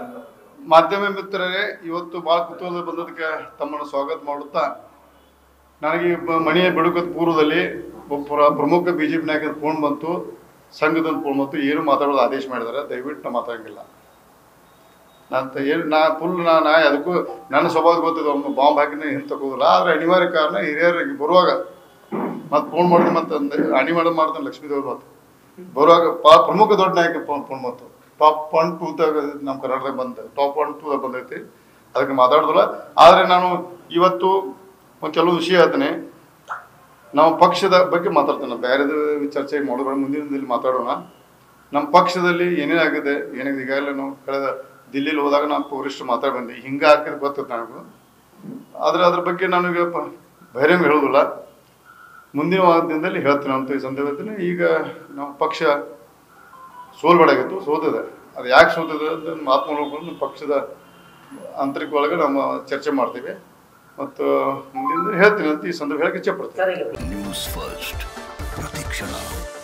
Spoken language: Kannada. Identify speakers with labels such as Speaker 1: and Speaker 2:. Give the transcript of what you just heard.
Speaker 1: ಮಾಧ್ಯಮ ಮಿತ್ರರೇ ಇವತ್ತು ಭಾಳ ಕುತೂಹಲ ಬಂದದಕ್ಕೆ ತಮ್ಮನ್ನು ಸ್ವಾಗತ ಮಾಡುತ್ತಾ ನನಗೆ ಈ ಬ- ಮನೆಯ ಬಿಡುಗದ ಪೂರ್ವದಲ್ಲಿ ಒಬ್ಬ ಪ್ರ- ಪ್ರಮುಖ ಬಿ ಜೆ ಪಿ ನಾಯಕರ ಫೋನ್ ಬಂತು ಸಂಘದ ಫೋನ್ ಬಂತು ಏನು ಮಾತಾಡೋದು ಆದೇಶ ಮಾಡಿದ್ದಾರೆ ದಯವಿಟ್ಟು ನಾ ಮಾತಾಡಂಗಿಲ್ಲ ನಾನು ಏನು ನಾ ಫುಲ್ ನಾ ನಾ ಅದಕ್ಕೂ ನನ್ನ ಸ್ವಭಾವ ಗೊತ್ತಿದೆ ಒಮ್ಮೆ ಬಾಂಬ್ ಹಾಕಿನ ಹಿಂದೆ ತಗೋದಿಲ್ಲ ಆದರೆ ಅನಿವಾರ್ಯ ಕಾರಣ ಹಿರಿಯರಿಗೆ ಬರುವಾಗ ಮತ್ತೆ ಫೋನ್ ಮಾಡಿದೆ ಮತ್ತೆ ಅಂದೆ ಅಣಿ ಮಾಡೋದು ಮಾಡ್ತಾನೆ ಲಕ್ಷ್ಮೀದೇವ್ರು ಮತ್ತು ಬರುವಾಗ ಪಾ ಪ್ರಮುಖ ದೊಡ್ಡ ನಾಯಕ ಫೋನ್ ಫೋನ್ ಬಂತು ಟಾಪ್ ಒನ್ ಟೂದಾಗ ನಮ್ಮ ಕರ್ನಾಟಕದಾಗ ಬಂದ ಟಾಪ್ ಒನ್ ಟೂದಾಗ ಬಂದೈತಿ ಅದಕ್ಕೆ ಮಾತಾಡೋದಿಲ್ಲ ಆದರೆ ನಾನು ಇವತ್ತು ಒಂದು ಕೆಲವು ವಿಷಯ ಹೇಳ್ತೇನೆ ನಾವು ಪಕ್ಷದ ಬಗ್ಗೆ ಮಾತಾಡ್ತೇನೆ ಬೇರೆದು ಚರ್ಚೆ ಮಾಡೋದ್ರ ಮುಂದಿನ ದಿನದಲ್ಲಿ ಮಾತಾಡೋಣ ನಮ್ಮ ಪಕ್ಷದಲ್ಲಿ ಏನೇನಾಗಿದೆ ಏನಾಗಿದೆ ಈಗಾಗಲೇ ನಾವು ಕಳೆದ ದಿಲ್ಲಿಲಿ ಹೋದಾಗ ನಾನು ವರಿಷ್ಠರು ಮಾತಾಡಿ ಬಂದೆ ಹಿಂಗೆ ಹಾಕಿದ್ ಗೊತ್ತಿತ್ತು ನನಗೂ ಆದರೆ ಅದ್ರ ಬಗ್ಗೆ ನನಗೆ ಪ ಬಹಿರಂಗ ಹೇಳೋದಿಲ್ಲ ಮುಂದಿನ ದಿನದಲ್ಲಿ ಹೇಳ್ತೀನಿ ಅಂತ ಈ ಸಂದರ್ಭದಲ್ಲಿ ಈಗ ನಮ್ಮ ಪಕ್ಷ ಸೋಲ್ಬಾಡಾಗಿತ್ತು ಸೋತಿದೆ ಅದು ಯಾಕೆ ಸೋತಿದೆ ಅಂತ ಮಾತು ನಮ್ಮ ಪಕ್ಷದ ಆಂತರಿಕ ಒಳಗೆ ನಮ್ಮ ಚರ್ಚೆ ಮಾಡ್ತೀವಿ ಮತ್ತು ಮುಂದಿನ ದಿನ ಹೇಳ್ತೀನಿ ಅಂತ ಈ ಸಂದರ್ಭ ಹೇಳಕ್ಕೆ ಇಚ್ಛೆ ಪಡ್ತೀನಿ
Speaker 2: ನ್ಯೂಸ್ ಫಸ್ಟ್ ಪ್ರತಿಕ್ಷಣ